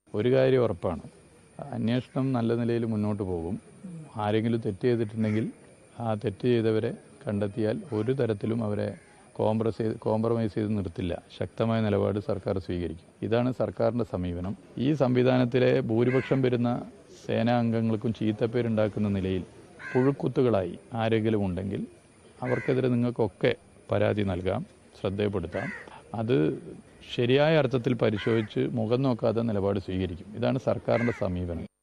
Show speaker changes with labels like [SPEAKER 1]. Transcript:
[SPEAKER 1] ഒരു കാര്യം ഉറപ്പാണ് അന്വേഷണം നല്ല നിലയിൽ മുന്നോട്ട് പോകും ആരെങ്കിലും തെറ്റ് ചെയ്തിട്ടുണ്ടെങ്കിൽ ആ തെറ്റ് ചെയ്തവരെ കണ്ടെത്തിയാൽ ഒരു തരത്തിലും അവരെ കോംപ്രസ് ചെയ്ത് കോംപ്രമൈസ് ചെയ്ത് നിർത്തില്ല ശക്തമായ നിലപാട് സർക്കാർ സ്വീകരിക്കും ഇതാണ് സർക്കാരിൻ്റെ സമീപനം ഈ സംവിധാനത്തിലെ ഭൂരിപക്ഷം വരുന്ന സേനാ അംഗങ്ങൾക്കും ചീത്തപ്പേരുണ്ടാക്കുന്ന നിലയിൽ പുഴുക്കുത്തുകളായി ആരെങ്കിലും ഉണ്ടെങ്കിൽ അവർക്കെതിരെ നിങ്ങൾക്കൊക്കെ പരാതി നൽകാം ശ്രദ്ധയപ്പെടുത്താം അത് ശരിയായ അർത്ഥത്തിൽ പരിശോധിച്ച് മുഖം നോക്കാതെ നിലപാട് സ്വീകരിക്കും ഇതാണ് സർക്കാരിൻ്റെ സമീപനം